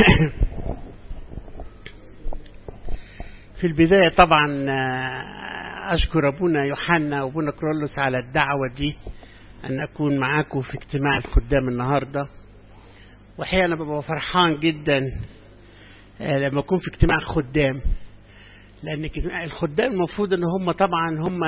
في البداية طبعا أشكر أبونا يوحنا وأبونا كرولوس على الدعوة دي أن أكون معاكم في اجتماع الخدام النهاردة وحقيقة أنا ببقى فرحان جدا لما أكون في اجتماع الخدام لأن الخدام المفروض أن هم طبعا هم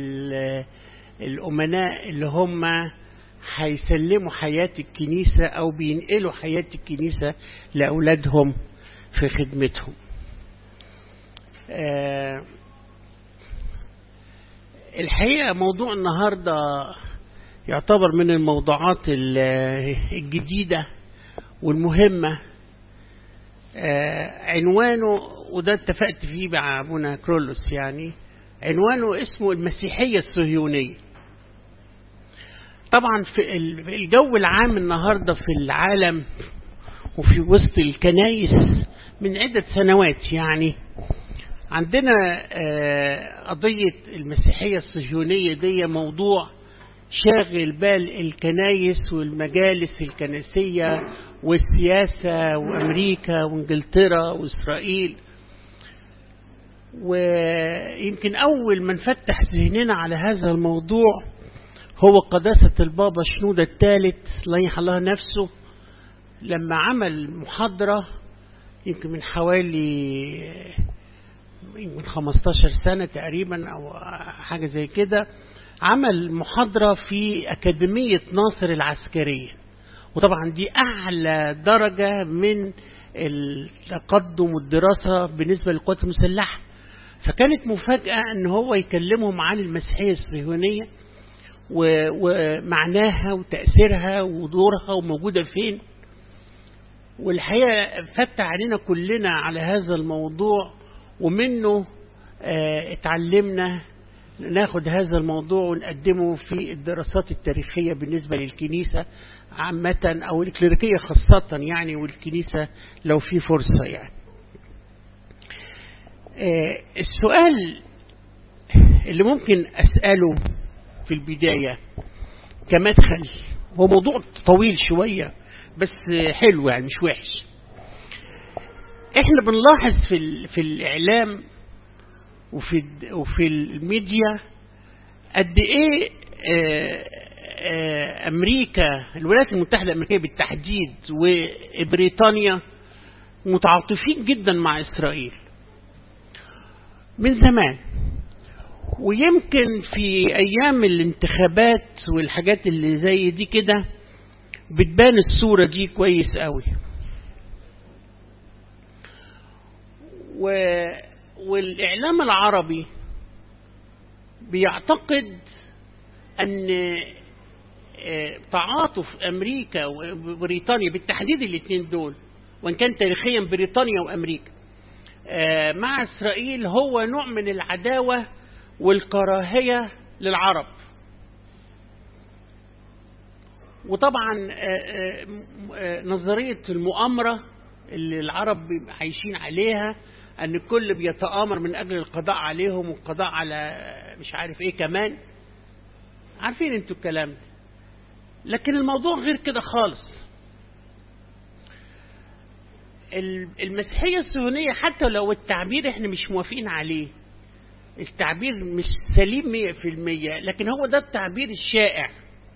الأمناء اللي هم هيسلموا حياة الكنيسة أو بينقلوا حياة الكنيسة لأولادهم في خدمتهم أه الحقيقة موضوع النهاردة يعتبر من الموضوعات الجديدة والمهمة أه عنوانه وده اتفقت فيه مع ابونا كرولوس يعني عنوانه اسمه المسيحية الصهيونية طبعا في الجو العام النهاردة في العالم وفي وسط الكنايس من عدة سنوات يعني عندنا قضية المسيحية الصهيونية دي موضوع شاغل بال الكنايس والمجالس الكنسية والسياسة وأمريكا وانجلترا وإسرائيل ويمكن أول من فتح ذهننا على هذا الموضوع هو قداسة البابا شنودة الثالث الله الله نفسه لما عمل محاضرة يمكن من حوالي من 15 سنة تقريبا أو حاجة زي كده عمل محاضرة في أكاديمية ناصر العسكرية وطبعا دي أعلى درجة من التقدم والدراسة بالنسبة للقوات المسلحة فكانت مفاجأة أن هو يكلمهم عن المسيحية الصهيونية ومعناها وتأثيرها ودورها وموجودة فين والحقيقة فتح علينا كلنا على هذا الموضوع ومنه اه اتعلمنا ناخد هذا الموضوع ونقدمه في الدراسات التاريخية بالنسبة للكنيسة عامة أو الكليريكية خاصة يعني والكنيسة لو في فرصة يعني اه السؤال اللي ممكن أسأله في البداية كمدخل هو موضوع طويل شوية بس حلو يعني مش وحش احنا بنلاحظ في في الاعلام وفي وفي الميديا قد ايه آآ آآ امريكا الولايات المتحده الامريكيه بالتحديد وبريطانيا متعاطفين جدا مع اسرائيل من زمان ويمكن في ايام الانتخابات والحاجات اللي زي دي كده بتبان الصوره دي كويس قوي و... والإعلام العربي بيعتقد أن تعاطف أمريكا وبريطانيا بالتحديد الاثنين دول وإن كان تاريخيا بريطانيا وأمريكا مع إسرائيل هو نوع من العداوة والكراهية للعرب وطبعا نظرية المؤامرة اللي العرب عايشين عليها ان الكل بيتآمر من اجل القضاء عليهم والقضاء على مش عارف ايه كمان عارفين انتوا الكلام ده لكن الموضوع غير كده خالص المسيحية الصهيونية حتى لو التعبير احنا مش موافقين عليه التعبير مش سليم مية في المية لكن هو ده التعبير الشائع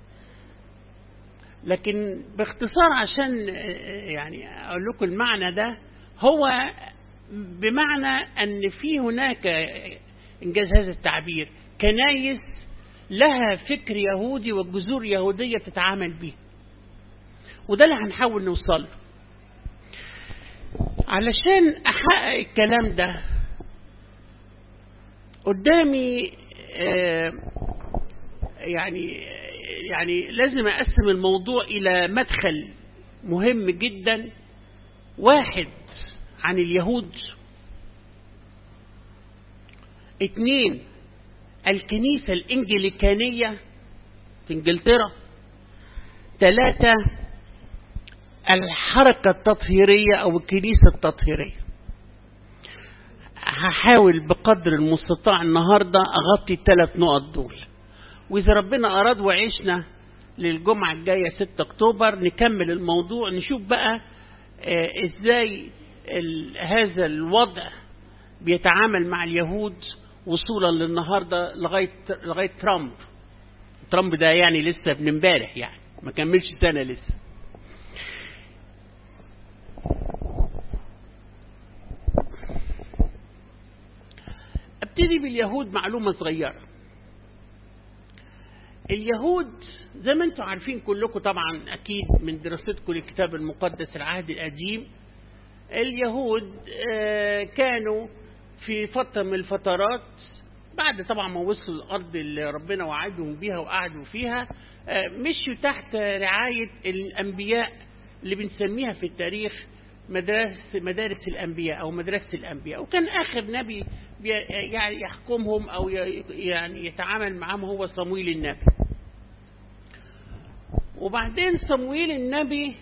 لكن باختصار عشان يعني اقول لكم المعنى ده هو بمعنى ان في هناك انجاز هذا التعبير كنايس لها فكر يهودي وجذور يهوديه تتعامل به وده اللي هنحاول نوصل له علشان احقق الكلام ده قدامي يعني يعني لازم اقسم الموضوع الى مدخل مهم جدا واحد عن اليهود اثنين الكنيسة الانجليكانية في انجلترا ثلاثة الحركة التطهيرية او الكنيسة التطهيرية هحاول بقدر المستطاع النهاردة اغطي الثلاث نقط دول واذا ربنا اراد وعشنا للجمعة الجاية 6 اكتوبر نكمل الموضوع نشوف بقى ازاي هذا الوضع بيتعامل مع اليهود وصولا للنهارده لغايه لغايه ترامب ترامب ده يعني لسه من امبارح يعني ما كملش سنه لسه ابتدي باليهود معلومه صغيره اليهود زي ما انتم عارفين كلكم طبعا اكيد من دراستكم للكتاب المقدس العهد القديم اليهود كانوا في فتره من الفترات بعد طبعا ما وصلوا الارض اللي ربنا وعدهم بيها وقعدوا فيها مشوا تحت رعايه الانبياء اللي بنسميها في التاريخ مدارس مدارس الانبياء او مدرسه الانبياء وكان اخر نبي يعني يحكمهم او يعني يتعامل معهم هو صمويل النبي وبعدين صمويل النبي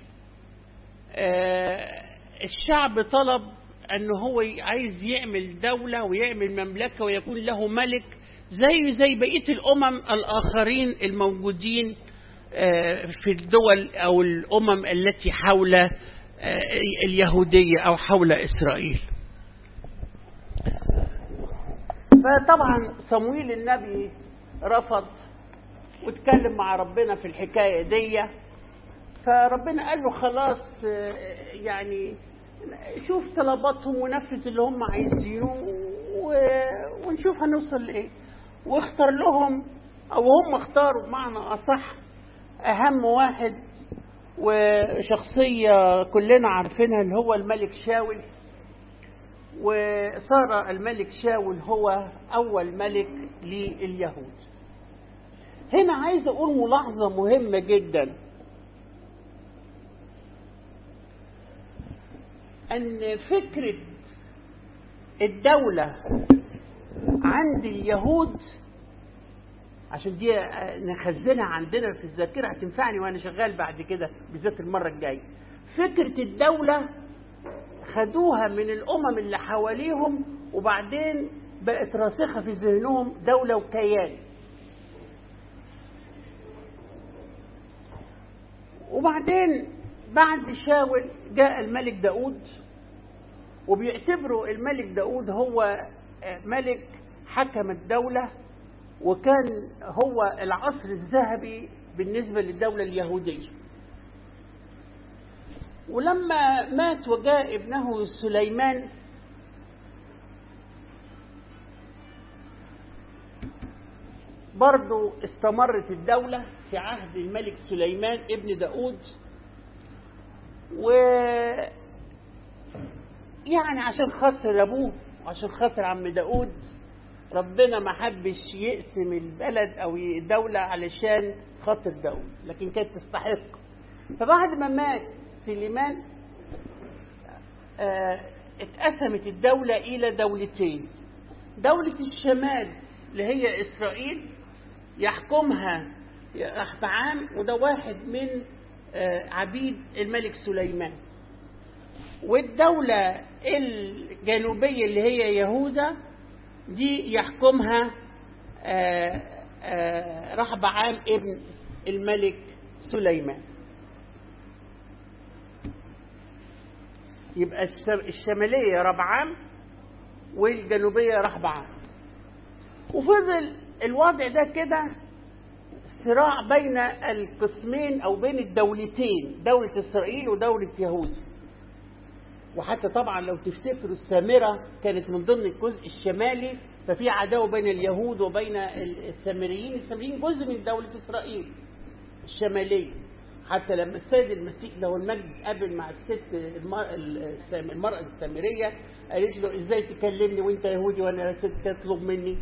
الشعب طلب ان هو عايز يعمل دولة ويعمل مملكة ويكون له ملك زي زي بقية الامم الاخرين الموجودين في الدول او الامم التي حول اليهودية او حول اسرائيل فطبعا صمويل النبي رفض واتكلم مع ربنا في الحكاية دي فربنا قال له خلاص يعني شوف طلباتهم ونفذ اللي هم عايزينه ونشوف هنوصل لايه واختار لهم او هم اختاروا بمعنى اصح اهم واحد وشخصية كلنا عارفينها اللي هو الملك شاول وصار الملك شاول هو أول ملك لليهود هنا عايز أقول ملاحظة مهمة جدا أن فكرة الدولة عند اليهود عشان دي نخزنها عندنا في الذاكرة هتنفعني وأنا شغال بعد كده بالذات المرة الجاية فكرة الدولة خدوها من الأمم اللي حواليهم وبعدين بقت راسخة في ذهنهم دولة وكيان وبعدين بعد شاول جاء الملك داود وبيعتبروا الملك داود هو ملك حكم الدولة وكان هو العصر الذهبي بالنسبة للدولة اليهودية ولما مات وجاء ابنه سليمان برضو استمرت الدولة في عهد الملك سليمان ابن داود و يعني عشان خاطر ابوه عشان خاطر عم داود ربنا ما حبش يقسم البلد او الدولة علشان خاطر داود لكن كانت تستحق فبعد ما مات سليمان آه اتقسمت الدولة إلى دولتين دولة الشمال اللي هي إسرائيل يحكمها رحبعام وده واحد من آه عبيد الملك سليمان والدولة الجنوبية اللي هي يهوذا دي يحكمها آه رحبعام ابن الملك سليمان يبقى الشمالية ربعام والجنوبية رحبعام وفضل الوضع ده كده صراع بين القسمين أو بين الدولتين دولة إسرائيل ودولة يهوذا وحتى طبعا لو تفتكروا السامرة كانت من ضمن الجزء الشمالي ففي عداوة بين اليهود وبين السامريين السامريين جزء من دولة إسرائيل الشمالية حتى لما السيد المسيح له المجد قابل مع الست المرأة السامرية قالت له ازاي تكلمني وانت يهودي وانا ست تطلب مني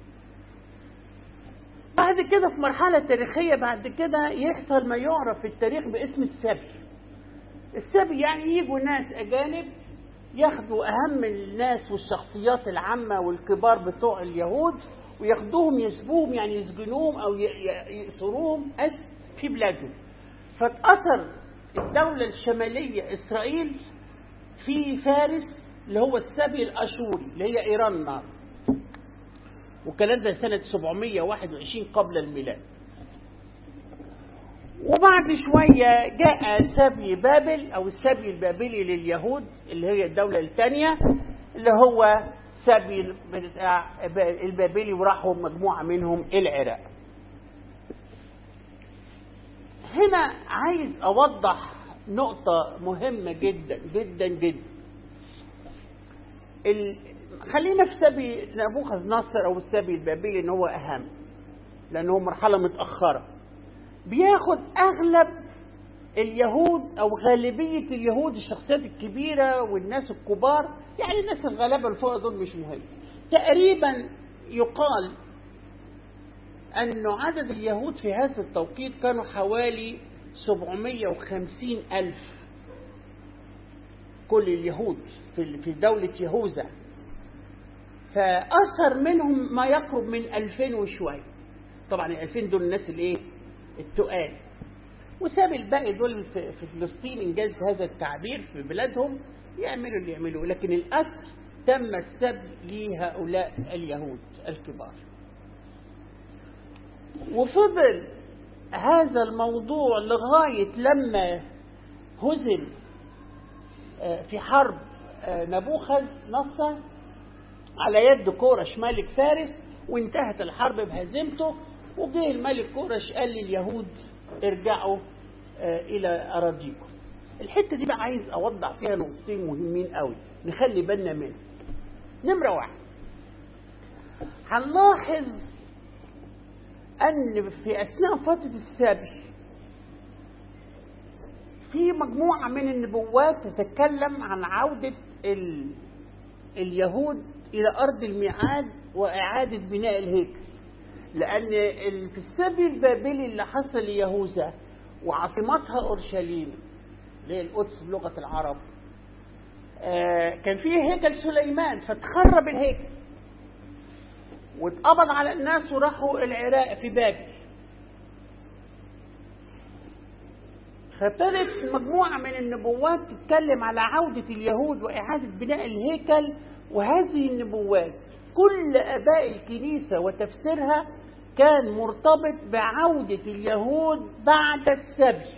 بعد كده في مرحلة تاريخية بعد كده يحصل ما يعرف في التاريخ باسم السبي السبي يعني يجوا ناس أجانب ياخدوا أهم الناس والشخصيات العامة والكبار بتوع اليهود وياخدوهم يسبوهم يعني يسجنوهم أو يأسروهم في بلادهم فاتأثر الدولة الشمالية إسرائيل في فارس اللي هو السبي الأشوري اللي هي إيران النهارده والكلام ده سنة 721 قبل الميلاد وبعد شوية جاء سبي بابل أو السبي البابلي لليهود اللي هي الدولة الثانية اللي هو سبي البابلي وراحوا مجموعة منهم العراق هنا عايز أوضح نقطة مهمة جدا جدا جدا ال... خلينا في سبي نبوخذ نصر أو السبي البابلي إن هو أهم لأنه مرحلة متأخرة بياخد أغلب اليهود أو غالبية اليهود الشخصيات الكبيرة والناس الكبار يعني الناس الغلابة الفوق دول مش مهم تقريبا يقال أنه عدد اليهود في هذا التوقيت كانوا حوالي 750 ألف كل اليهود في دولة يهوذا فأثر منهم ما يقرب من 2000 وشوية طبعا ال 2000 دول الناس الايه التقال وساب الباقي دول في فلسطين انجاز هذا التعبير في بلادهم يعملوا اللي يعملوه لكن الأسر تم السبي لهؤلاء اليهود الكبار وفضل هذا الموضوع لغاية لما هزم في حرب نبوخذ نصر على يد كورش ملك فارس وانتهت الحرب بهزيمته وجه الملك كورش قال لليهود ارجعوا الى اراضيكم الحته دي بقى عايز اوضح فيها نقطتين مهمين قوي نخلي بالنا منها نمره واحد هنلاحظ ان في اثناء فتره السبي في مجموعه من النبوات تتكلم عن عوده ال... اليهود الى ارض الميعاد واعاده بناء الهيكل لان في السبي البابلي اللي حصل ليهوذا وعاصمتها اورشليم اللي هي القدس بلغه العرب آه كان فيه هيكل سليمان فتخرب الهيكل واتقبض على الناس وراحوا العراق في بابل فابتدت مجموعة من النبوات تتكلم على عودة اليهود وإعادة بناء الهيكل وهذه النبوات كل آباء الكنيسة وتفسيرها كان مرتبط بعودة اليهود بعد السبي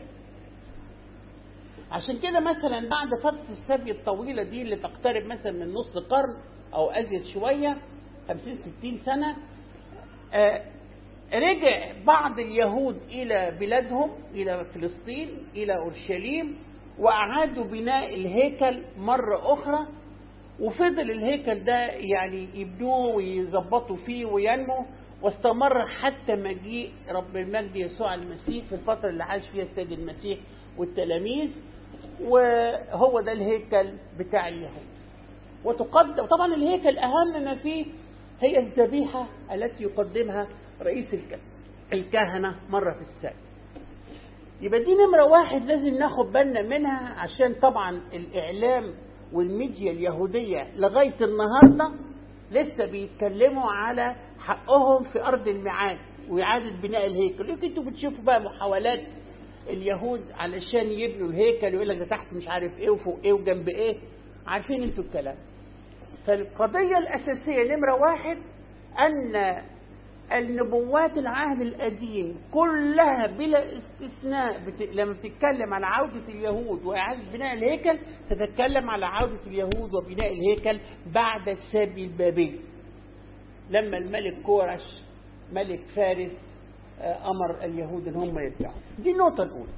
عشان كده مثلا بعد فترة السبي الطويلة دي اللي تقترب مثلا من نص قرن أو أزيد شوية 50 60 سنة آه رجع بعض اليهود إلى بلادهم إلى فلسطين إلى أورشليم وأعادوا بناء الهيكل مرة أخرى وفضل الهيكل ده يعني يبنوه ويظبطوا فيه وينمو واستمر حتى مجيء رب المجد يسوع المسيح في الفترة اللي عاش فيها السيد المسيح والتلاميذ وهو ده الهيكل بتاع اليهود وتقدم طبعا الهيكل أهم ما فيه هي الذبيحة التي يقدمها رئيس الكهنة مرة في السنة يبقى دي نمرة واحد لازم ناخد بالنا منها عشان طبعا الإعلام والميديا اليهودية لغاية النهاردة لسه بيتكلموا على حقهم في أرض الميعاد وإعادة بناء الهيكل يمكن انتوا بتشوفوا بقى محاولات اليهود علشان يبنوا الهيكل ويقول لك ده تحت مش عارف ايه وفوق ايه وجنب ايه عارفين انتوا الكلام فالقضية الأساسية نمرة واحد أن النبوات العهد القديم كلها بلا استثناء بت... لما بتتكلم على عودة اليهود وإعادة بناء الهيكل تتكلم على عودة اليهود وبناء الهيكل بعد السبي البابلي لما الملك كورش ملك فارس أمر اليهود إن هم يرجعوا دي النقطة الأولى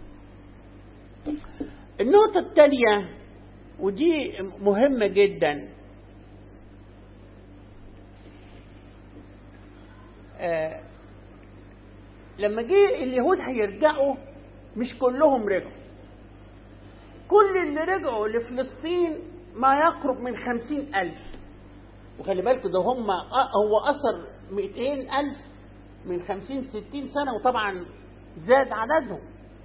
النقطة الثانية ودي مهمة جدا آه لما جه اليهود هيرجعوا مش كلهم رجعوا كل اللي رجعوا لفلسطين ما يقرب من خمسين ألف وخلي بالكوا ده هم هو أثر مئتين ألف من خمسين ستين سنة وطبعا زاد عددهم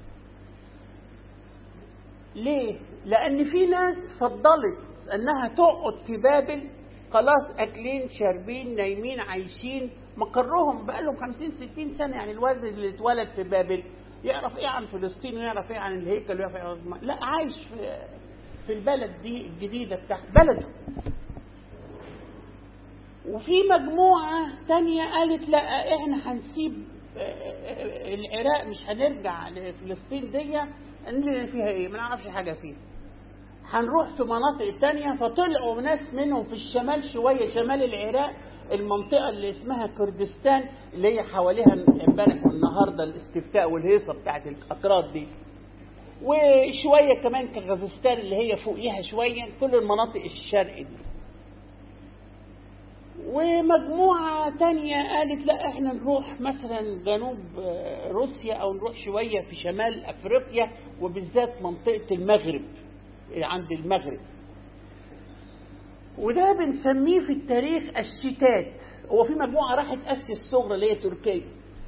ليه؟ لأن في ناس فضلت أنها تقعد في بابل خلاص أكلين شاربين نايمين عايشين مقرهم بقى لهم 50 60 سنه يعني الوزن اللي اتولد في بابل يعرف ايه عن فلسطين ويعرف ايه عن الهيكل ويعرف ايه عن لا عايش في في البلد دي الجديده بتاعت بلده وفي مجموعه تانية قالت لا احنا هنسيب العراق مش هنرجع لفلسطين دي ان فيها ايه ما نعرفش حاجه فيها هنروح في مناطق تانية فطلعوا ناس منهم في الشمال شويه شمال العراق المنطقة اللي اسمها كردستان اللي هي حواليها امبارح والنهارده الاستفتاء والهيصة بتاعت الأكراد دي وشوية كمان كغازستان اللي هي فوقيها شوية كل المناطق الشرق دي ومجموعة تانية قالت لا احنا نروح مثلا جنوب روسيا او نروح شوية في شمال افريقيا وبالذات منطقة المغرب عند المغرب وده بنسميه في التاريخ الشتات هو في مجموعة راحت اسيا الصغرى اللي هي تركيا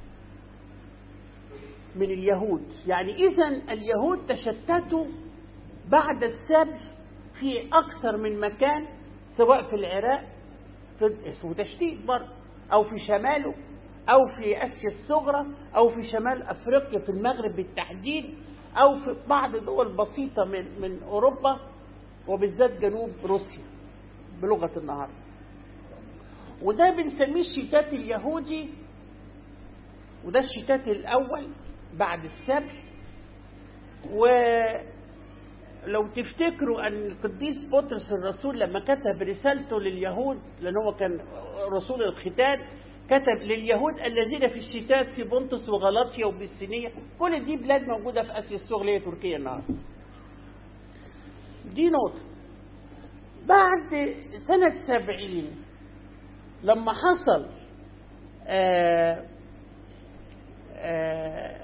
من اليهود يعني اذا اليهود تشتتوا بعد السبي في اكثر من مكان سواء في العراق اسمه تشتيت برضه او في شماله او في اسيا الصغرى او في شمال افريقيا في المغرب بالتحديد او في بعض دول بسيطه من من اوروبا وبالذات جنوب روسيا بلغه النهارده وده بنسميه الشتات اليهودي وده الشتات الاول بعد السبي ولو تفتكروا ان القديس بطرس الرسول لما كتب رسالته لليهود لان هو كان رسول الختان كتب لليهود الذين في الشتات في بنطس وغلاطيا وبالسينية كل دي بلاد موجودة في آسيا الصغرى تركيا النهاردة دي نقطة بعد سنة سبعين لما حصل آآ آآ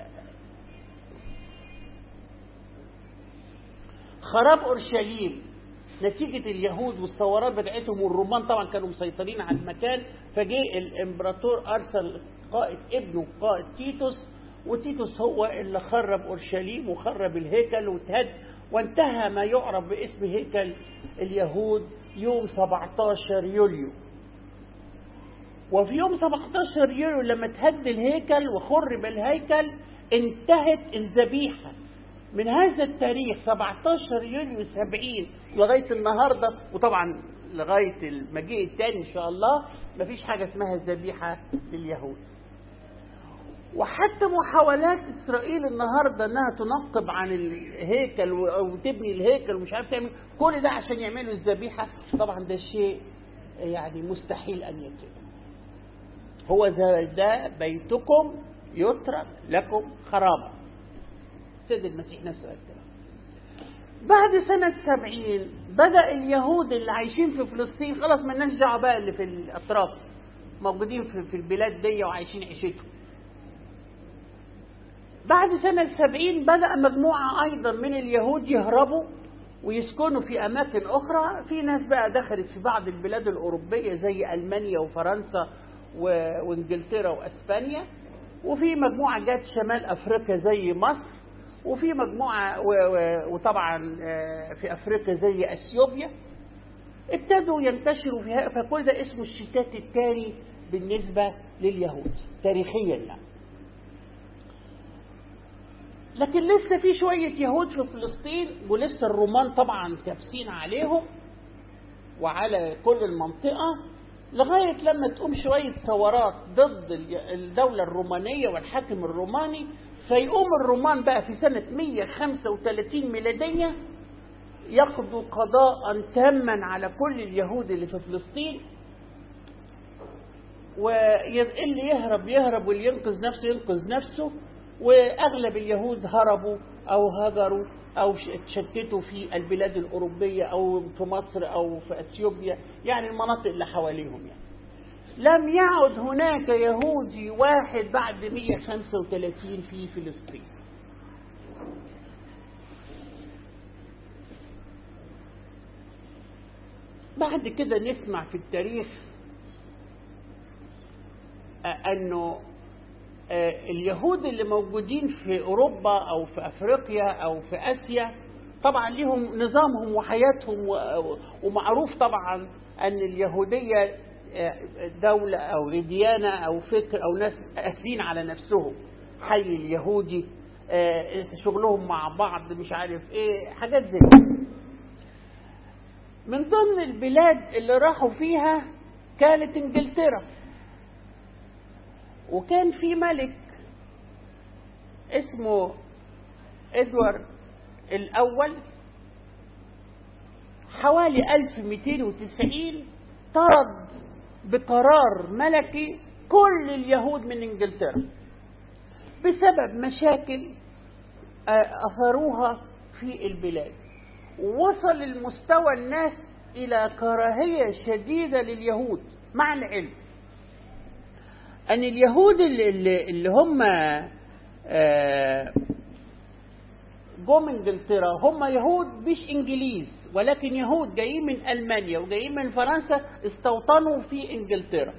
خراب اورشليم نتيجة اليهود والثورات بتاعتهم والرومان طبعا كانوا مسيطرين على المكان فجاء الامبراطور ارسل قائد ابنه قائد تيتوس وتيتوس هو اللي خرب اورشليم وخرب الهيكل واتهد وانتهى ما يعرف باسم هيكل اليهود يوم 17 يوليو وفي يوم 17 يوليو لما تهد الهيكل وخرب الهيكل انتهت الذبيحه من هذا التاريخ 17 يوليو 70 لغاية النهاردة وطبعا لغاية المجيء الثاني إن شاء الله مفيش حاجة اسمها الذبيحة لليهود وحتى محاولات إسرائيل النهاردة أنها تنقب عن الهيكل أو تبني الهيكل ومش عارف تعمل كل ده عشان يعملوا الذبيحة طبعا ده شيء يعني مستحيل أن يتم هو ده بيتكم يترك لكم خرابا سيد المسيح نفسه قال كده بعد سنة سبعين بدأ اليهود اللي عايشين في فلسطين خلاص مالناش دعوة بقى اللي في الأطراف موجودين في, في البلاد دي وعايشين عيشتهم بعد سنة سبعين بدأ مجموعة أيضا من اليهود يهربوا ويسكنوا في أماكن أخرى في ناس بقى دخلت في بعض البلاد الأوروبية زي ألمانيا وفرنسا وإنجلترا وأسبانيا وفي مجموعة جت شمال أفريقيا زي مصر وفي مجموعة وطبعا في أفريقيا زي أثيوبيا ابتدوا ينتشروا فيها فكل ده اسمه الشتات الثاني بالنسبة لليهود تاريخيا يعني لكن لسه في شوية يهود في فلسطين ولسه الرومان طبعا كابسين عليهم وعلى كل المنطقة لغاية لما تقوم شوية ثورات ضد الدولة الرومانية والحاكم الروماني فيقوم الرومان بقى في سنة 135 ميلادية يقضوا قضاء تاما على كل اليهود اللي في فلسطين واللي يهرب يهرب واللي ينقذ نفسه ينقذ نفسه واغلب اليهود هربوا او هجروا او تشتتوا في البلاد الاوروبيه او في مصر او في اثيوبيا يعني المناطق اللي حواليهم يعني لم يعد هناك يهودي واحد بعد 135 في فلسطين بعد كده نسمع في التاريخ أنه اليهود اللي موجودين في أوروبا أو في أفريقيا أو في آسيا طبعا لهم نظامهم وحياتهم ومعروف طبعا أن اليهودية دولة أو ديانة أو فكر أو ناس قاسين على نفسهم حي اليهودي شغلهم مع بعض مش عارف ايه حاجات زي من ضمن البلاد اللي راحوا فيها كانت انجلترا وكان في ملك اسمه ادوارد الاول حوالي 1290 طرد بقرار ملكي كل اليهود من انجلترا بسبب مشاكل اثروها في البلاد وصل المستوى الناس الى كراهيه شديده لليهود مع العلم ان اليهود اللي, اللي, اللي هم جم انجلترا هم يهود مش انجليز ولكن يهود جايين من المانيا وجايين من فرنسا استوطنوا في انجلترا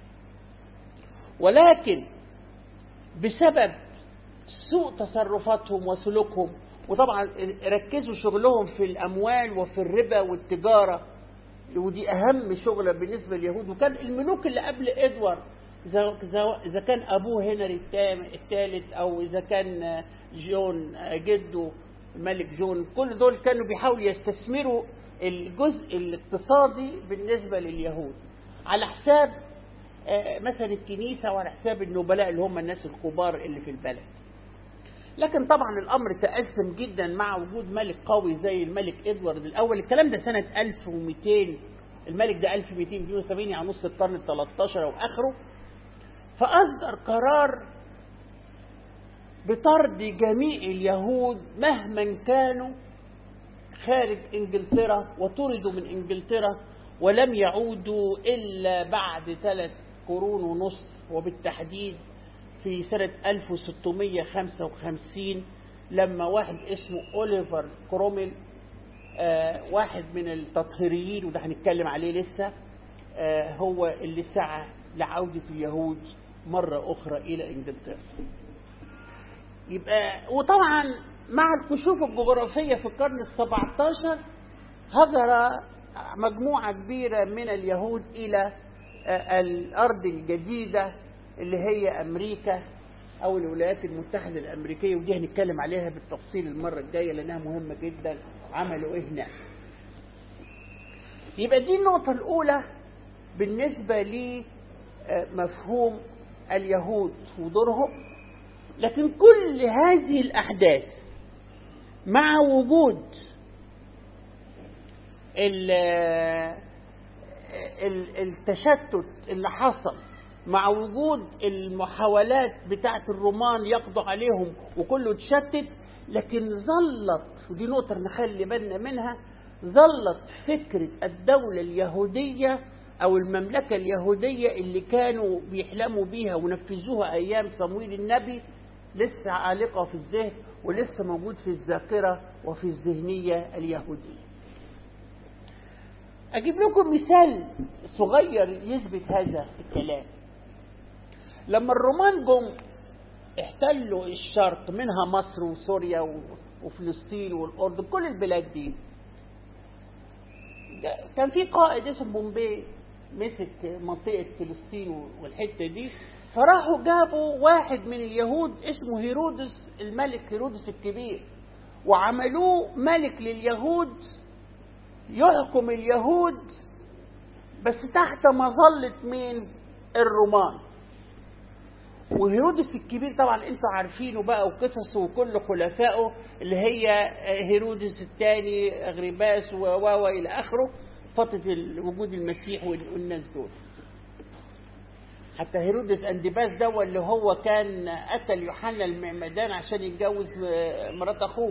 ولكن بسبب سوء تصرفاتهم وسلوكهم وطبعا ركزوا شغلهم في الاموال وفي الربا والتجاره ودي اهم شغله بالنسبه لليهود وكان الملوك اللي قبل ادوارد اذا كان ابوه هنري الثالث او اذا كان جون جده الملك جون كل دول كانوا بيحاولوا يستثمروا الجزء الاقتصادي بالنسبه لليهود على حساب مثلا الكنيسه وعلى حساب النبلاء اللي هم الناس الكبار اللي في البلد لكن طبعا الامر تأزم جدا مع وجود ملك قوي زي الملك ادوارد الاول الكلام ده سنه 1200 الملك ده 1272 يعني نص القرن ال 13 او اخره فاصدر قرار بطرد جميع اليهود مهما كانوا خارج انجلترا وطردوا من انجلترا ولم يعودوا الا بعد ثلاث قرون ونصف وبالتحديد في سنة 1655 لما واحد اسمه أوليفر كروميل آه واحد من التطهيريين وده هنتكلم عليه لسه آه هو اللي سعى لعودة اليهود مرة أخرى إلى إنجلترا يبقى وطبعا مع الكشوف الجغرافية في القرن السبعة عشر هجر مجموعة كبيرة من اليهود إلى آه الأرض الجديدة اللي هي امريكا او الولايات المتحده الامريكيه ودي هنتكلم عليها بالتفصيل المره الجايه لانها مهمه جدا عملوا ايه هناك يبقى دي النقطه الاولى بالنسبه لمفهوم اليهود ودورهم لكن كل هذه الاحداث مع وجود التشتت اللي حصل مع وجود المحاولات بتاعة الرومان يقضوا عليهم وكله اتشتت لكن ظلت ودي نقطة نخلي بالنا منها ظلت فكرة الدولة اليهودية أو المملكة اليهودية اللي كانوا بيحلموا بيها ونفذوها أيام صمويل النبي لسه عالقة في الذهن ولسه موجود في الذاكرة وفي الذهنية اليهودية أجيب لكم مثال صغير يثبت هذا الكلام لما الرومان جم احتلوا الشرق منها مصر وسوريا وفلسطين والاردن كل البلاد دي كان في قائد اسمه بومبي مسك منطقه فلسطين والحته دي فراحوا جابوا واحد من اليهود اسمه هيرودس الملك هيرودس الكبير وعملوه ملك لليهود يحكم اليهود بس تحت مظله مين الرومان وهيرودس الكبير طبعا انتوا عارفينه بقى وقصصه وكل خلفائه اللي هي هيرودس الثاني اغرباس و الى اخره فتره وجود المسيح والناس دول حتى هيرودس انديباس ده اللي هو كان قتل يوحنا المعمدان عشان يتجوز مرات اخوه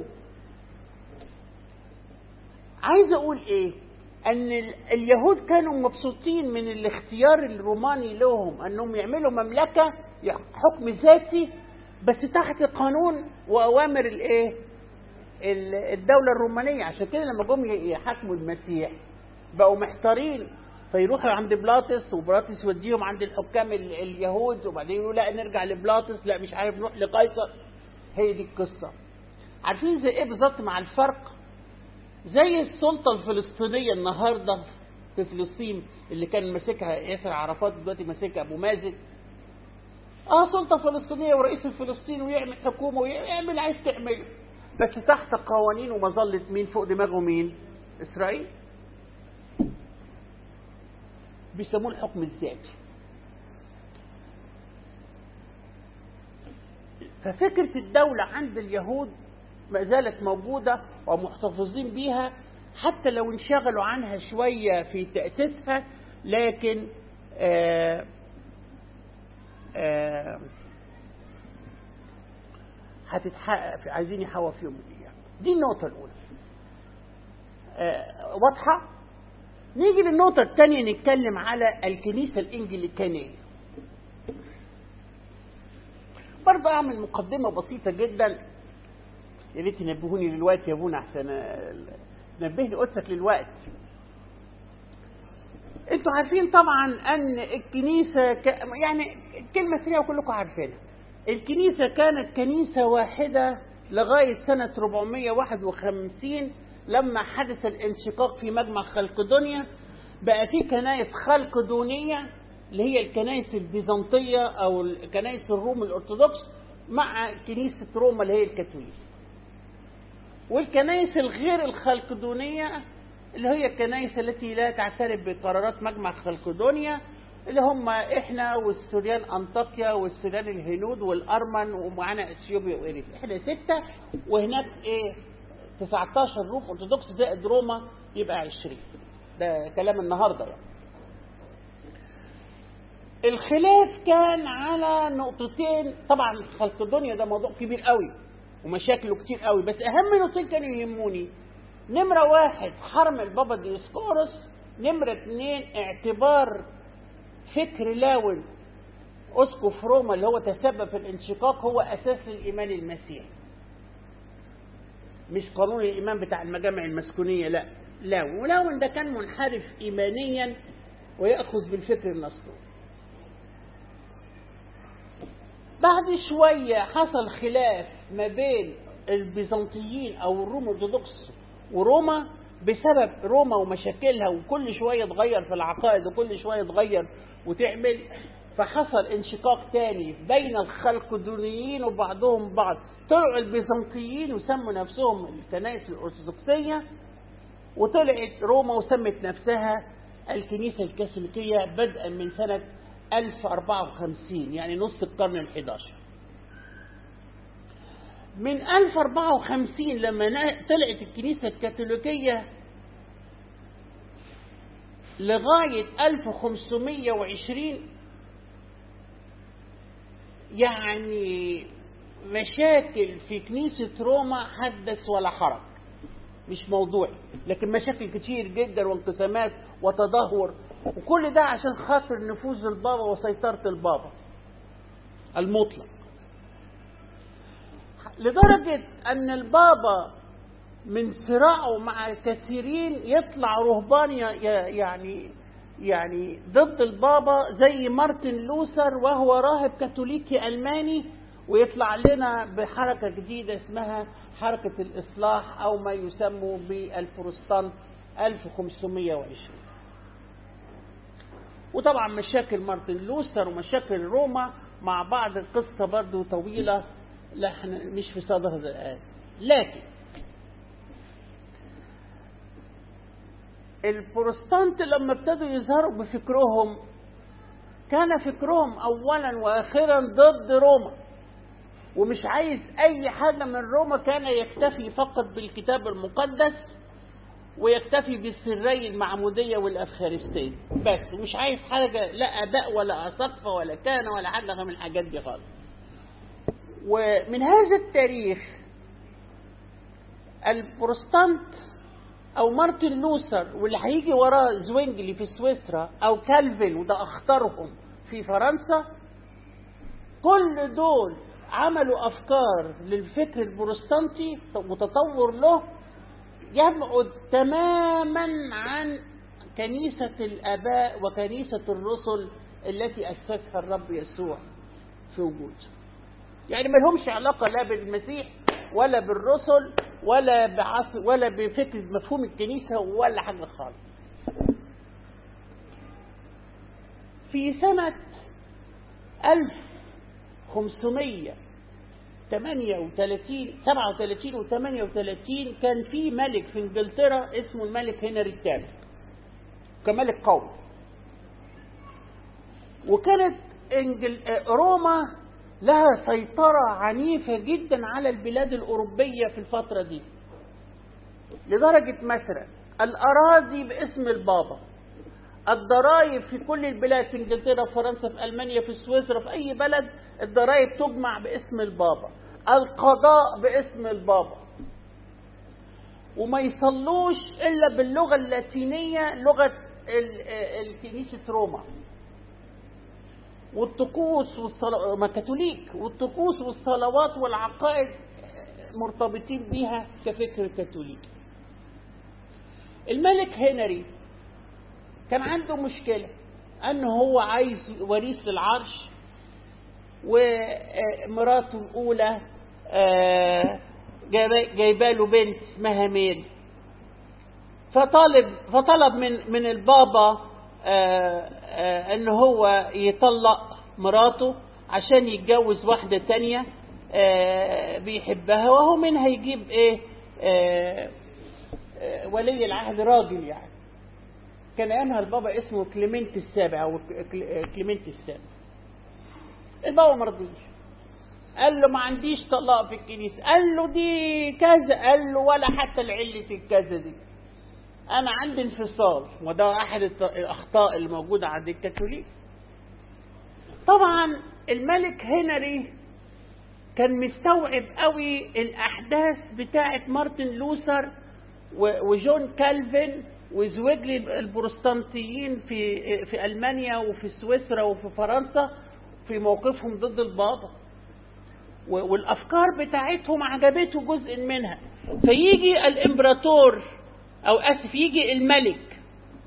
عايز اقول ايه ان اليهود كانوا مبسوطين من الاختيار الروماني لهم انهم يعملوا مملكه حكم ذاتي بس تحت قانون واوامر الايه الدوله الرومانيه عشان كده لما جم يحاكموا المسيح بقوا محتارين فيروحوا عند بلاطس وبلاطس يوديهم عند الحكام اليهود وبعدين يقولوا لا نرجع لبلاطس لا مش عارف نروح لقيصر هي دي القصه عارفين زي ايه بالظبط مع الفرق زي السلطه الفلسطينيه النهارده في فلسطين اللي كان ماسكها ياسر عرفات دلوقتي ماسكها ابو مازن اه سلطة فلسطينية ورئيس الفلسطيني ويعمل حكومة ويعمل عايز تعمله بس تحت قوانين ومظلة مين فوق دماغه مين إسرائيل بيسموه الحكم الذاتي ففكرة الدولة عند اليهود ما زالت موجودة ومحتفظين بيها حتى لو انشغلوا عنها شوية في تأسيسها لكن آآ آآ هتتحقق عايزين يحققوا في يوم من الايام دي النقطة الأولى واضحة نيجي للنقطة الثانية نتكلم على الكنيسة الإنجليكانية برضه أعمل مقدمة بسيطة جدا يا ريت تنبهوني للوقت يا ابونا أحسن نبهني قدسك للوقت انتوا عارفين طبعا ان الكنيسة ك... يعني كلمة سريعة وكلكم عارفينها الكنيسة كانت كنيسة واحدة لغاية سنة 451 لما حدث الانشقاق في مجمع خلقدونيا بقى في كنائس خلقدونية اللي هي الكنائس البيزنطية أو الكنائس الروم الأرثوذكس مع كنيسة روما اللي هي الكاثوليك والكنائس الغير الخلقدونية اللي هي الكنائس التي لا تعترف بقرارات مجمع خلقدونيا اللي هم احنا والسوريان انطاكيا والسوريان الهنود والارمن ومعانا اثيوبيا واريتريا احنا ستة وهناك ايه 19 روم ارثوذكس زائد روما يبقى 20 ده كلام النهارده يعني الخلاف كان على نقطتين طبعا خلقدونيا ده موضوع كبير قوي ومشاكله كتير قوي بس اهم نقطتين كانوا يهموني نمرة واحد حرم البابا ديوسكورس نمرة اتنين اعتبار فكر لاون اسقف روما اللي هو تسبب في الانشقاق هو اساس للايمان المسيحي مش قانون الايمان بتاع المجامع المسكونيه لا لاون ولاون ده كان منحرف ايمانيا وياخذ بالفكر النصراني بعد شويه حصل خلاف ما بين البيزنطيين او الروم الارثوذكس وروما بسبب روما ومشاكلها وكل شويه تغير في العقائد وكل شويه تغير وتعمل فحصل انشقاق تاني بين الخلقدونيين وبعضهم بعض طلعوا البيزنطيين وسموا نفسهم الكنائس الارثوذكسيه وطلعت روما وسمت نفسها الكنيسه الكاثوليكيه بدءا من سنه 1054 يعني نص القرن ال11 من 1054 لما طلعت الكنيسة الكاثوليكية لغاية 1520 يعني مشاكل في كنيسة روما حدث ولا حرج مش موضوعي لكن مشاكل كتير جدا وانقسامات وتدهور وكل ده عشان خاطر نفوذ البابا وسيطرة البابا المطلق لدرجة أن البابا من صراعه مع كثيرين يطلع رهبان يعني يعني ضد البابا زي مارتن لوثر وهو راهب كاثوليكي ألماني ويطلع لنا بحركة جديدة اسمها حركة الإصلاح أو ما يسمى بالبروستانت 1520 وطبعا مشاكل مارتن لوثر ومشاكل روما مع بعض القصة برضو طويلة لا احنا مش في صدر هذا الآية لكن البروستانت لما ابتدوا يظهروا بفكرهم كان فكرهم اولا واخيرا ضد روما ومش عايز اي حاجه من روما كان يكتفي فقط بالكتاب المقدس ويكتفي بالسري المعمودية والأفخارستية بس مش عايز حاجة لا أداء ولا أسقفة ولا كان ولا حاجة من الحاجات دي خالص ومن هذا التاريخ البروستانت او مارتن لوثر واللي هيجي وراه زوينجلي في سويسرا او كالفين وده اخطرهم في فرنسا كل دول عملوا افكار للفكر البروستانتي وتطور له يبعد تماما عن كنيسة الآباء وكنيسة الرسل التي أسسها الرب يسوع في وجوده يعني ما لهمش علاقة لا بالمسيح ولا بالرسل ولا بعصر ولا بفكرة مفهوم الكنيسة ولا حاجة خالص في سنة 1538 37 و 38 كان في ملك في انجلترا اسمه الملك هنري الثالث كملك قومي وكانت انجل روما لها سيطرة عنيفة جدا على البلاد الأوروبية في الفترة دي لدرجة مثلا الأراضي باسم البابا الضرائب في كل البلاد في انجلترا في فرنسا في المانيا في سويسرا في اي بلد الضرائب تجمع باسم البابا القضاء باسم البابا وما يصلوش الا باللغه اللاتينيه لغه الكنيسه روما والطقوس والصلوات ما كاثوليك والطقوس والصلوات والعقائد مرتبطين بيها كفكر كاثوليكي الملك هنري كان عنده مشكلة أن هو عايز وريث للعرش ومراته الأولى جايبه له بنت اسمها ميل فطالب فطلب من من البابا ان هو يطلق مراته عشان يتجوز واحدة تانية بيحبها وهو منها يجيب ايه ولي العهد راجل يعني كان ايامها البابا اسمه كليمنت السابع او كليمنت السابع البابا ما رضيش قال له ما عنديش طلاق في الكنيسه قال له دي كذا قال له ولا حتى العله الكذا دي انا عندي انفصال وده احد الاخطاء اللي موجوده عند الكاثوليك طبعا الملك هنري كان مستوعب قوي الاحداث بتاعه مارتن لوثر وجون كالفن وزويجلي البروتستانتيين في في المانيا وفي سويسرا وفي فرنسا في موقفهم ضد البابا والافكار بتاعتهم عجبته جزء منها فيجي الامبراطور او اسف يجي الملك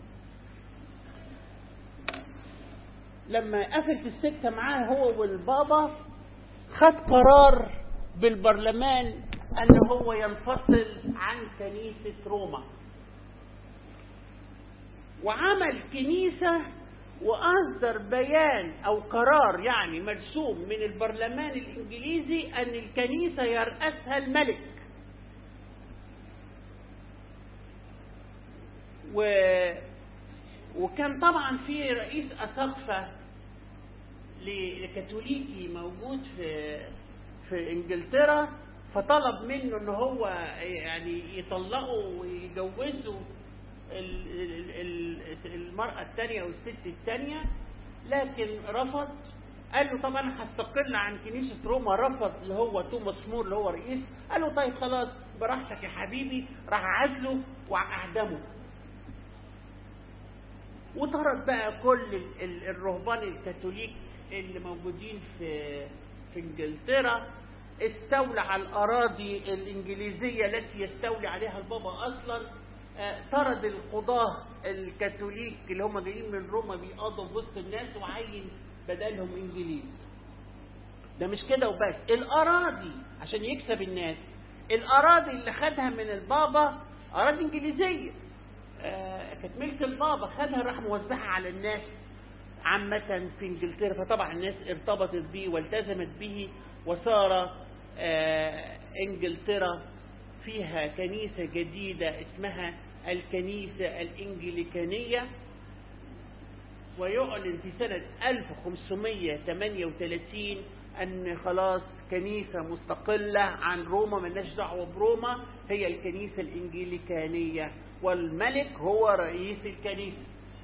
لما قفل في السكه معاه هو والبابا خد قرار بالبرلمان ان هو ينفصل عن كنيسه روما وعمل كنيسة وأصدر بيان أو قرار يعني مرسوم من البرلمان الإنجليزي أن الكنيسة يرأسها الملك و... وكان طبعا في رئيس أسقفة لكاثوليكي موجود في في انجلترا فطلب منه ان هو يعني يطلقه ويجوزه المرأة الثانية والست الثانية لكن رفض قال له طب انا هستقل عن كنيسة روما رفض اللي هو توماس مور اللي هو رئيس قال له طيب خلاص براحتك يا حبيبي راح عزله واعدمه وطرد بقى كل الرهبان الكاثوليك اللي موجودين في في انجلترا استولى على الاراضي الانجليزيه التي يستولي عليها البابا اصلا طرد القضاة الكاثوليك اللي هم جايين من روما بيقضوا في وسط الناس وعين بدلهم انجليز ده مش كده وبس الاراضي عشان يكسب الناس الاراضي اللي خدها من البابا اراضي انجليزيه آه كانت ملك البابا خدها راح موزعها على الناس عامة في انجلترا فطبعا الناس ارتبطت به والتزمت به وصار آه انجلترا فيها كنيسة جديدة اسمها الكنيسة الإنجليكانية ويعلن في سنة 1538 أن خلاص كنيسة مستقلة عن روما ملناش دعوة بروما هي الكنيسة الإنجليكانية والملك هو رئيس الكنيسة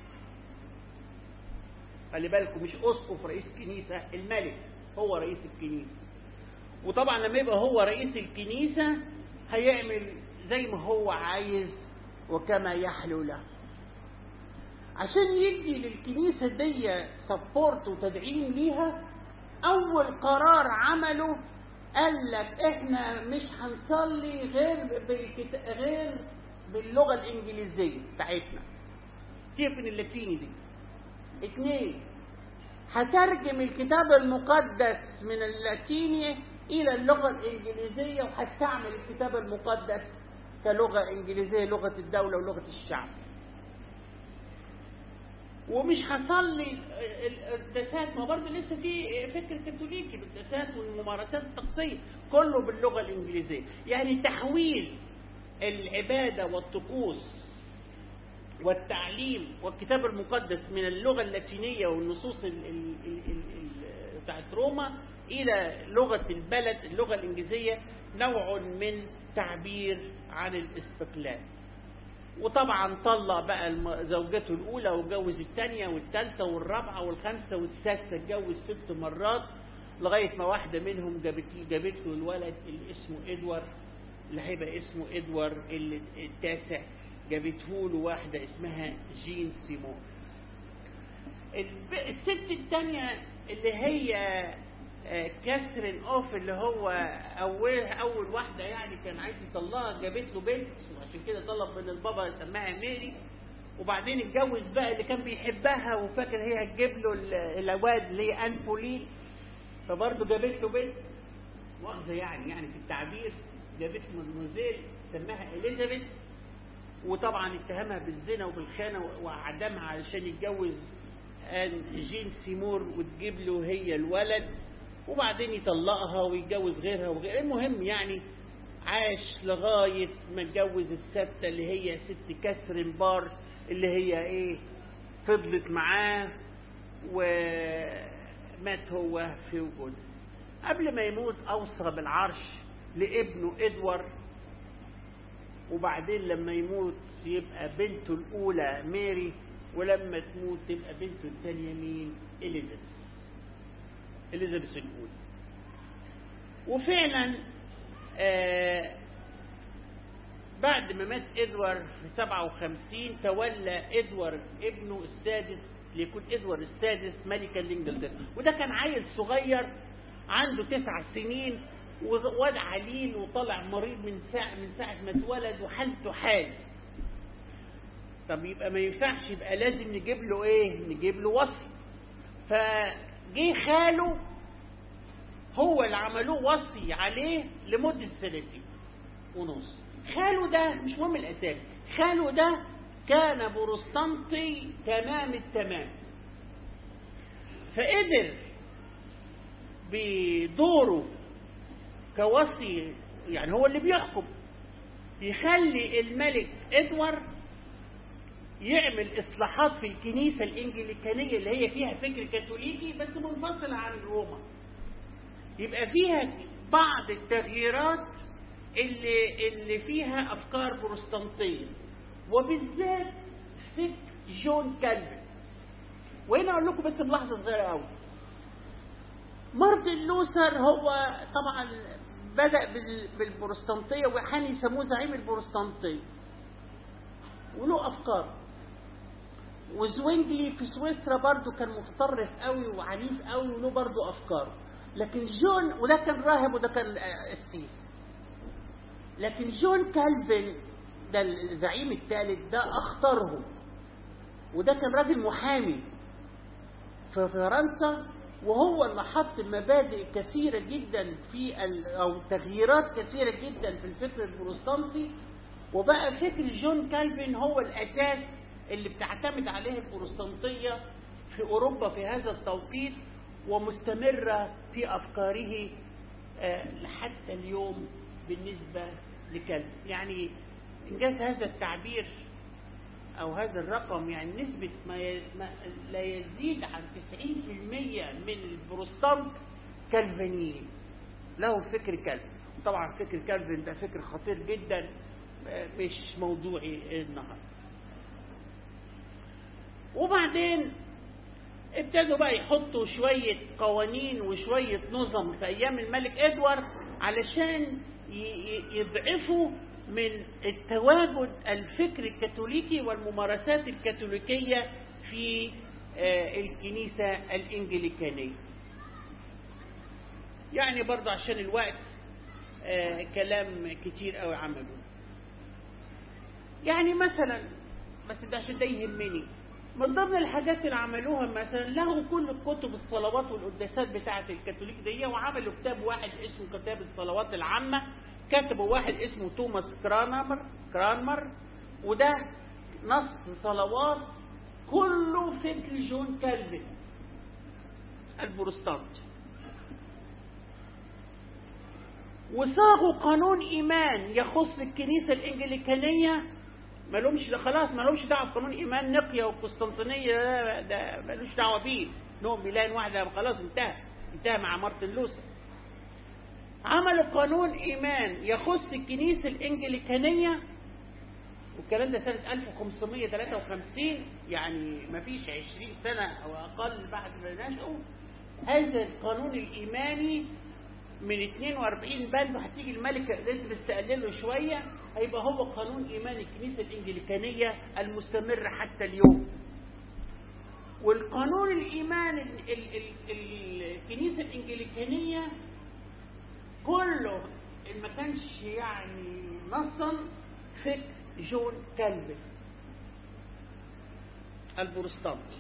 خلي بالكم مش أسقف رئيس كنيسة الملك هو رئيس الكنيسة وطبعا لما يبقى هو رئيس الكنيسة هيعمل زي ما هو عايز وكما يحلو له عشان يدي للكنيسة دي سبورت وتدعيم ليها أول قرار عمله قال لك احنا مش هنصلي غير بالكت... غير باللغة الإنجليزية بتاعتنا كيف من اللاتيني دي اثنين هترجم الكتاب المقدس من اللاتيني إلى اللغة الإنجليزية وهستعمل الكتاب المقدس كلغة إنجليزية لغة الدولة ولغة الشعب ومش هصلي القداسات ما برضه لسه في فكر كاثوليكي بالقداسات والممارسات الطقسيه كله باللغه الانجليزيه يعني تحويل العباده والطقوس والتعليم والكتاب المقدس من اللغه اللاتينيه والنصوص ال ال ال ال بتاعت روما إلى لغة البلد اللغة الإنجليزية نوع من تعبير عن الاستقلال وطبعا طلق بقى زوجته الأولى واتجوز الثانية والثالثة والرابعة والخامسة والسادسة اتجوز ست مرات لغاية ما واحدة منهم جابت جابت له الولد اللي اسمه إدوار اللي هيبقى اسمه إدوار اللي التاسع جابته له واحدة اسمها جين سيمون الست الثانية اللي هي كاثرين اوف اللي هو اول اول واحده يعني كان عايز يطلقها جابت له بنت وعشان كده طلب من البابا سماها ميري وبعدين اتجوز بقى اللي كان بيحبها وفاكر هي هتجيب له الواد اللي هي ان بولين فبرضه جابت له بنت مؤاخذه يعني يعني في التعبير جابت له مدموزيل سماها اليزابيث وطبعا اتهمها بالزنا وبالخيانه وعدمها علشان يتجوز ان جين سيمور وتجيب له هي الولد وبعدين يطلقها ويتجوز غيرها وغيرها المهم يعني عاش لغاية ما اتجوز الستة اللي هي ست كاثرين بار اللي هي ايه فضلت معاه ومات هو في وجود قبل ما يموت اوصى بالعرش لابنه ادوار وبعدين لما يموت يبقى بنته الاولى ماري ولما تموت تبقى بنته الثانيه مين اليزابيث اليزابيث الاولى وفعلا آه بعد ما مات ادوار في 57 تولى ادوار ابنه السادس ليكون ادوار السادس ملكا لانجلترا وده كان عيل صغير عنده تسع سنين وواد عليل وطلع مريض من ساعة من ساعة ما اتولد وحالته حال طب يبقى ما ينفعش يبقى لازم نجيب له ايه نجيب له وصي فجه خاله هو اللي عملوه وصي عليه لمدة سنتين ونص خاله ده مش مهم الأساس خاله ده كان بروستانتي تمام التمام فقدر بدوره كوصي يعني هو اللي بيحكم يخلي الملك ادوارد يعمل اصلاحات في الكنيسة الانجليكانية اللي هي فيها فكر كاثوليكي بس منفصلة عن روما يبقى فيها بعض التغييرات اللي اللي فيها افكار بروستانتيه وبالذات فكر جون كالفن وهنا اقول لكم بس ملاحظه صغيره قوي مارتن لوثر هو طبعا بدا بالبروستانتيه وحين يسموه زعيم البروستانتيه وله افكار وزوينجلي في سويسرا برضه كان متطرف قوي وعنيف قوي وله برضه افكار لكن جون وده كان راهب وده كان قسيس لكن جون كالفن ده الزعيم الثالث ده اختاره وده كان راجل محامي في فرنسا وهو اللي حط مبادئ كثيرة جدا في أو تغييرات كثيرة جدا في الفكر البروتستانتي وبقى فكر جون كالفن هو الأساس اللي بتعتمد عليه البروتستانتية في أوروبا في هذا التوقيت ومستمرة في أفكاره حتى اليوم بالنسبة لكلب يعني إنجاز هذا التعبير أو هذا الرقم يعني نسبة ما, ما لا يزيد عن 90% من البروستانت كالفينيين له فكر كلب طبعا فكر كالفين ده فكر خطير جدا مش موضوعي النهارده وبعدين ابتدوا بقى يحطوا شوية قوانين وشوية نظم في أيام الملك إدوارد علشان يضعفوا من التواجد الفكر الكاثوليكي والممارسات الكاثوليكية في الكنيسة الإنجليكانية يعني برضه عشان الوقت كلام كتير قوي عملوه يعني مثلا بس ده عشان ده يهمني من ضمن الحاجات اللي عملوها مثلا لغوا كل كتب الصلوات والقداسات بتاعة الكاثوليك دي وعملوا كتاب واحد اسمه كتاب الصلوات العامة كتبه واحد اسمه توماس كرانمر كرانمر وده نص صلوات كله فكر جون كالفين البروستانت وصاغوا قانون ايمان يخص الكنيسه الانجليكانيه ما لهمش خلاص ما لهمش دعوه بقانون ايمان نقيه والقسطنطينيه ده, ده ملوش دعوه بيه نؤمن بإله واحد خلاص انتهى انتهى مع مارتن لوثر عملوا قانون إيمان يخص الكنيسة الإنجليكانية والكلام ده سنة 1553 يعني ما فيش 20 سنة أو أقل بعد ما نشأوا هذا القانون الإيماني من 42 بند وهتيجي الملكة اليزابيث تقلله شوية هيبقى هو قانون إيمان الكنيسة الإنجليكانية المستمر حتى اليوم والقانون الإيمان ال ال ال الكنيسة الإنجليكانية كله إن ما كانش يعني نصا فكر جون كالفن البروستانتي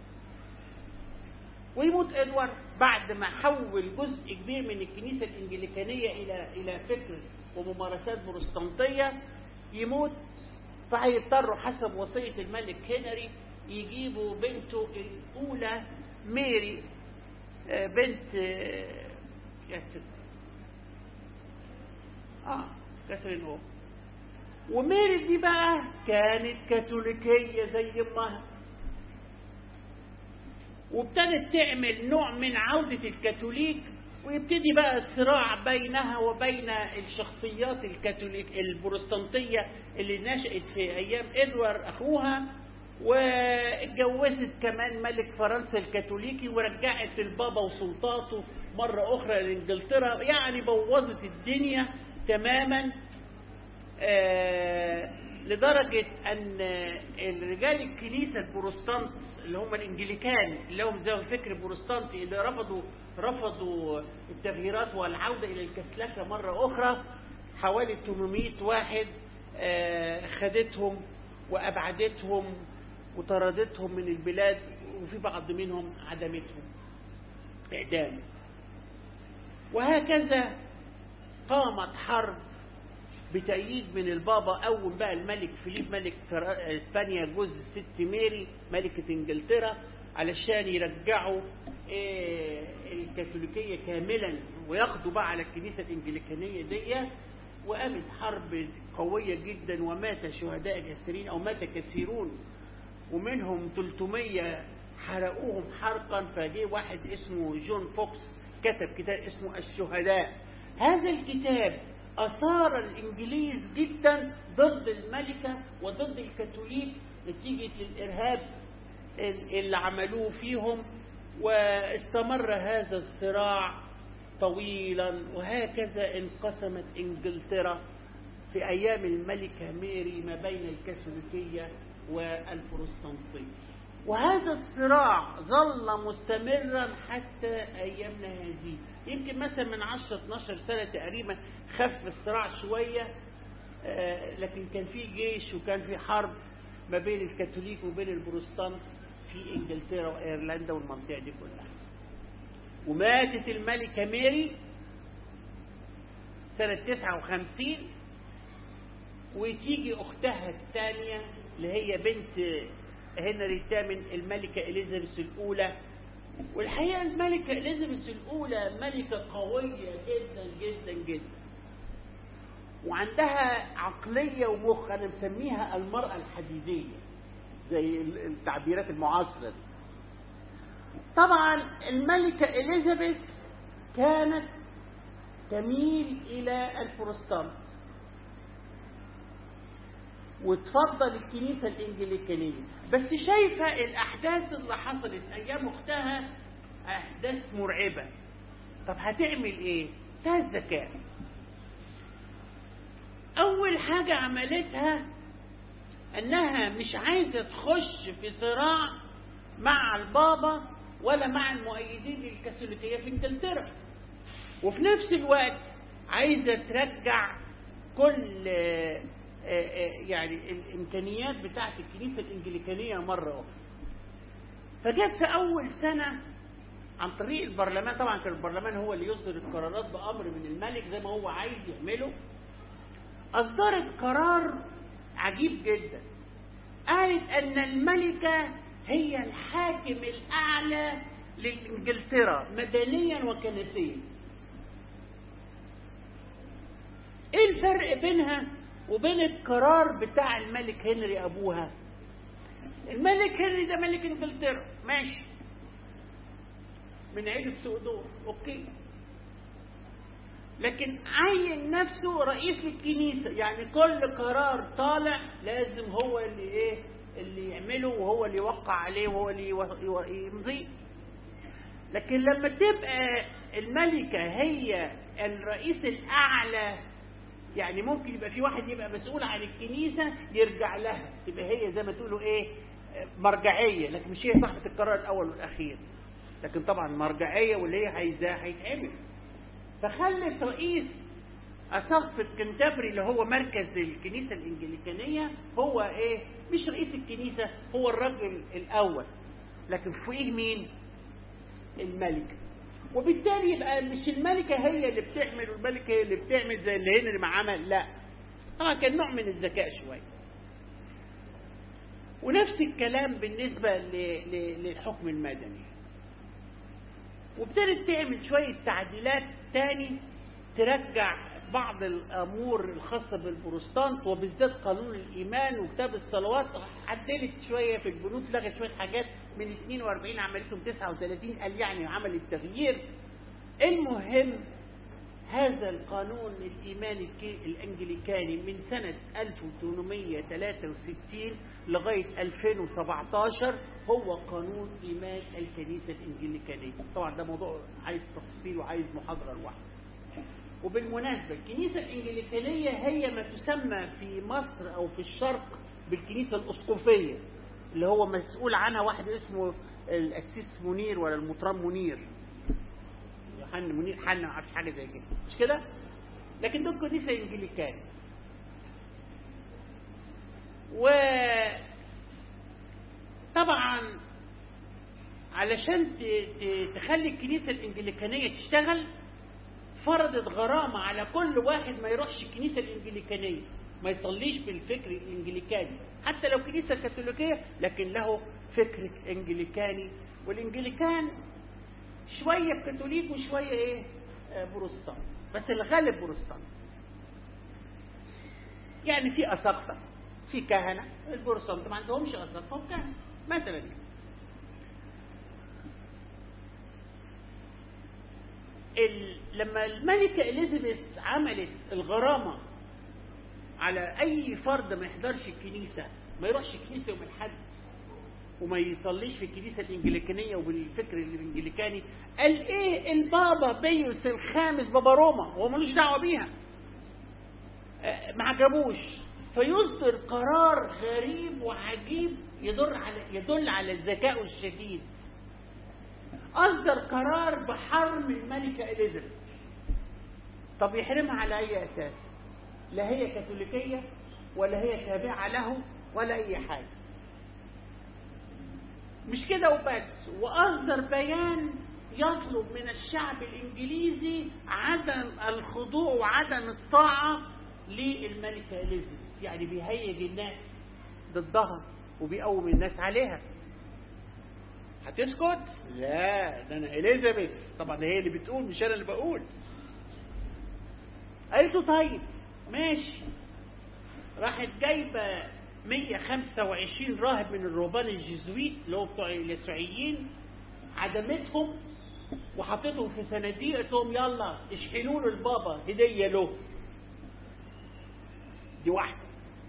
ويموت ادوارد بعد ما حول جزء كبير من الكنيسه الانجليكانيه الى الى فكر وممارسات بروستانتيه يموت فهيضطروا حسب وصيه الملك هنري يجيبوا بنته الاولى ميري بنت يا ست اه كاثرين هو وميري دي بقى كانت كاثوليكيه زي امها وابتدت تعمل نوع من عودة الكاثوليك ويبتدي بقى الصراع بينها وبين الشخصيات الكاثوليك البروستانتية اللي نشأت في أيام إدوار أخوها واتجوزت كمان ملك فرنسا الكاثوليكي ورجعت البابا وسلطاته مرة أخرى لإنجلترا يعني بوظت الدنيا تماما آه لدرجة أن الرجال الكنيسة البروستانت اللي هم الانجليكان اللي هم ذو فكر بروستانتي اللي رفضوا رفضوا التغييرات والعودة إلى الكسلكة مرة أخرى حوالي 800 واحد آه خدتهم وأبعدتهم وطردتهم من البلاد وفي بعض منهم عدمتهم إعدام وهكذا قامت حرب بتأييد من البابا أول بقى الملك فيليب ملك اسبانيا جوز الست ميري ملكة انجلترا علشان يرجعوا إيه الكاثوليكية كاملا وياخدوا بقى على الكنيسة الانجليكانية دي وقامت حرب قوية جدا ومات شهداء كثيرين أو مات كثيرون ومنهم 300 حرقوهم حرقا فجه واحد اسمه جون فوكس كتب كتاب اسمه الشهداء هذا الكتاب أثار الإنجليز جدا ضد الملكة وضد الكاثوليك نتيجة للإرهاب اللي عملوه فيهم واستمر هذا الصراع طويلا وهكذا انقسمت إنجلترا في أيام الملكة ميري ما بين الكاثوليكية والبروتستانتية وهذا الصراع ظل مستمرا حتى أيامنا هذه يمكن مثلا من 10 12 سنة تقريبا خف الصراع شوية آه لكن كان في جيش وكان في حرب ما بين الكاثوليك وبين البروتستانت في انجلترا وايرلندا والمنطقة دي كلها وماتت الملكة ميري سنة 59 وتيجي أختها الثانية اللي هي بنت هنري الثامن الملكة إليزابيث الأولى والحقيقة الملكة إليزابيث الأولى ملكة قوية جدا جدا جدا وعندها عقلية ومخ أنا مسميها المرأة الحديدية زي التعبيرات المعاصرة دي طبعا الملكة إليزابيث كانت تميل إلى البروتستانت وتفضل الكنيسة الإنجليكانية بس شايفة الأحداث اللي حصلت أيام أختها أحداث مرعبة طب هتعمل إيه؟ ده الذكاء أول حاجة عملتها أنها مش عايزة تخش في صراع مع البابا ولا مع المؤيدين للكاثوليكية في انجلترا وفي نفس الوقت عايزة ترجع كل يعني الامكانيات بتاعت الكنيسه الانجليكانيه مره اخرى. فجت في اول سنه عن طريق البرلمان طبعا كان البرلمان هو اللي يصدر القرارات بامر من الملك زي ما هو عايز يعمله. اصدرت قرار عجيب جدا. قالت ان الملكه هي الحاكم الاعلى لانجلترا مدنيا وكنسيا. ايه الفرق بينها وبين القرار بتاع الملك هنري ابوها الملك هنري ده ملك انجلترا ماشي من عيد السقدور اوكي لكن عين نفسه رئيس الكنيسة يعني كل قرار طالع لازم هو اللي ايه اللي يعمله وهو اللي يوقع عليه وهو اللي يمضيه لكن لما تبقى الملكة هي الرئيس الأعلى يعني ممكن يبقى في واحد يبقى مسؤول عن الكنيسة يرجع لها تبقى هي زي ما تقولوا ايه مرجعية لكن مش هي صاحبة القرار الأول والأخير لكن طبعا مرجعية واللي هي عايزاه هيتعمل فخلت رئيس أسقفة كنتبري اللي هو مركز الكنيسة الإنجليكانية هو إيه مش رئيس الكنيسة هو الرجل الأول لكن فوقيه مين الملكة وبالتالي يبقى مش الملكة هي اللي بتعمل والملكة هي اللي بتعمل زي اللي هنري ما عمل لا طبعا كان نوع من الذكاء شوية ونفس الكلام بالنسبة للحكم المدني وابتدت تعمل شوية تعديلات تاني ترجع بعض الأمور الخاصة بالبروستانت وبالذات قانون الإيمان وكتاب الصلوات عدلت شوية في البنود لغت شوية حاجات من 42 عملتهم 39 قال يعني عمل التغيير المهم هذا القانون الإيماني الأنجليكاني من سنة 1863 لغاية 2017 هو قانون إيمان الكنيسة الإنجليكانية طبعا ده موضوع عايز تفصيل وعايز محاضرة لوحده وبالمناسبة الكنيسة الإنجليكانية هي ما تسمى في مصر أو في الشرق بالكنيسة الأسقفية اللي هو مسؤول عنها واحد اسمه الأسيس منير ولا المطران منير حن منير حن ما اعرفش حاجه زي كده مش كده لكن دول كنيسه انجليكاني و طبعا علشان تخلي الكنيسه الانجليكانيه تشتغل فرضت غرامه على كل واحد ما يروحش الكنيسه الانجليكانيه ما يصليش بالفكر الانجليكاني حتى لو كنيسه كاثوليكيه لكن له فكر انجليكاني والانجليكان شوية كاثوليك وشوية ايه بروستان بس الغالب بروستان يعني في أساقفة في كهنة البروستان ما عندهمش أساقفة وكهنة مثلا ال... لما الملكة إليزابيث عملت الغرامة على أي فرد ما يحضرش الكنيسة ما يروحش الكنيسة يوم الحد وما يصليش في الكنيسة الإنجليكانية وبالفكر الإنجليكاني قال إيه البابا بيوس الخامس بابا روما هو ملوش دعوة بيها ما عجبوش فيصدر قرار غريب وعجيب يدل على يدل على الذكاء الشديد أصدر قرار بحرم الملكة إليزابيث طب يحرمها على أي أساس لا هي كاثوليكية ولا هي تابعة له ولا أي حاجة مش كده وبس وأصدر بيان يطلب من الشعب الإنجليزي عدم الخضوع وعدم الطاعة للملكة إليزابيث يعني بيهيج الناس ضدها وبيقوم الناس عليها هتسكت؟ لا ده أنا إليزابيث طبعا هي اللي بتقول مش أنا اللي بقول قالت له طيب ماشي راحت جايبة 125 راهب من الرهبان الجزويت اللي هو بتوع اليسوعيين عدمتهم وحطيتهم في صناديق قلت لهم يلا اشحنوا له البابا هديه له دي واحده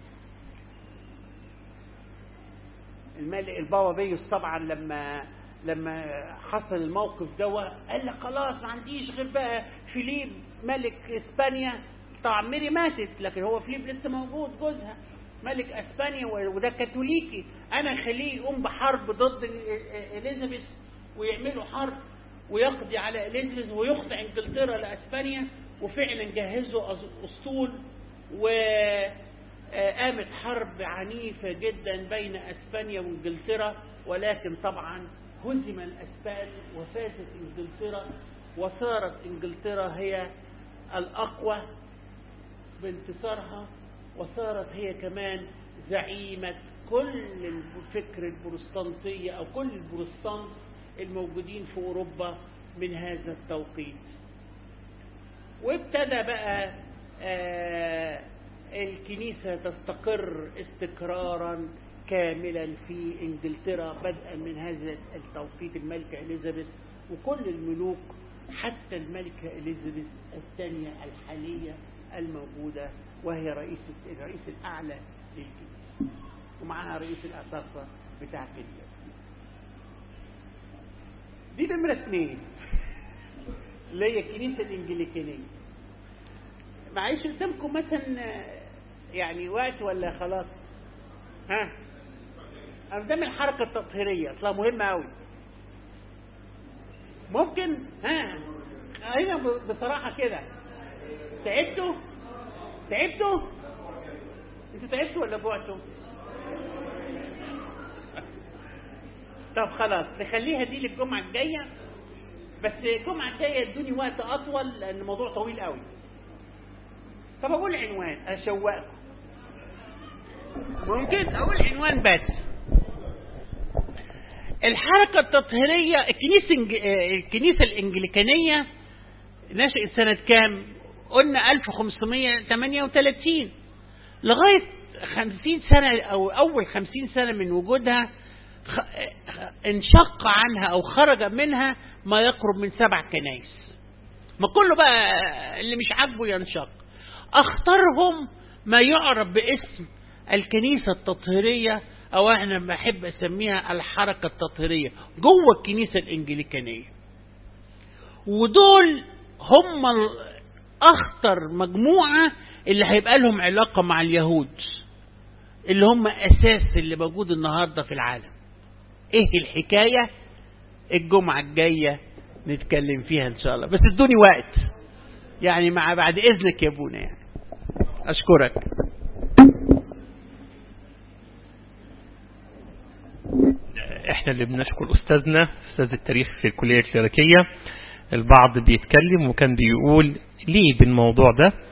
الملك البابا بيوس طبعا لما لما حصل الموقف ده قال لك خلاص ما عنديش غير بقى فيليب ملك اسبانيا طبعا ميري ماتت لكن هو فيليب لسه موجود جوزها ملك اسبانيا وده كاثوليكي انا اخليه يقوم بحرب ضد اليزابيث ويعملوا حرب ويقضي على اليزابيث ويخضع انجلترا لاسبانيا وفعلا جهزوا اسطول وقامت حرب عنيفة جدا بين اسبانيا وانجلترا ولكن طبعا هزم الاسبان وفازت انجلترا وصارت انجلترا هي الاقوى بانتصارها وصارت هي كمان زعيمة كل الفكر البروستانتية أو كل البروستانت الموجودين في أوروبا من هذا التوقيت وابتدى بقى آه الكنيسة تستقر استقرارا كاملا في انجلترا بدءا من هذا التوقيت الملكة اليزابيث وكل الملوك حتى الملكة إليزابيث الثانية الحالية الموجودة وهي رئيسة الرئيس الأعلى للكنيسة ومعها رئيس الأساقفة بتاع الكنيسة دي نمرة اثنين اللي هي الكنيسة الإنجليكانية معيش قدامكم مثلا يعني وقت ولا خلاص ها قدام الحركة التطهيرية اصلها مهمة قوي ممكن ها ايوه بصراحة كده تعبتوا تعبتوا انتوا تعبتوا ولا جوعتوا طب خلاص نخليها دي للجمعة الجاية بس الجمعة الجاية ادوني وقت اطول لان الموضوع طويل قوي طب اقول عنوان اشوقكم ممكن اقول عنوان بس الحركة التطهيرية الكنيسة الكنيسة الانجليكانية نشأت سنة كام قلنا 1538 لغاية 50 سنة او اول 50 سنة من وجودها انشق عنها او خرج منها ما يقرب من سبع كنايس ما كله بقى اللي مش عاجبه ينشق اختارهم ما يعرف باسم الكنيسة التطهيرية او احنا بحب اسميها الحركة التطهيرية جوه الكنيسة الانجليكانية ودول هم اخطر مجموعة اللي هيبقى لهم علاقة مع اليهود اللي هم اساس اللي موجود النهاردة في العالم ايه الحكاية الجمعة الجاية نتكلم فيها ان شاء الله بس ادوني وقت يعني مع بعد اذنك يا ابونا يعني اشكرك احنا اللي بنشكر استاذنا استاذ التاريخ في الكلية الكليريكية البعض بيتكلم وكان بيقول ليه بالموضوع ده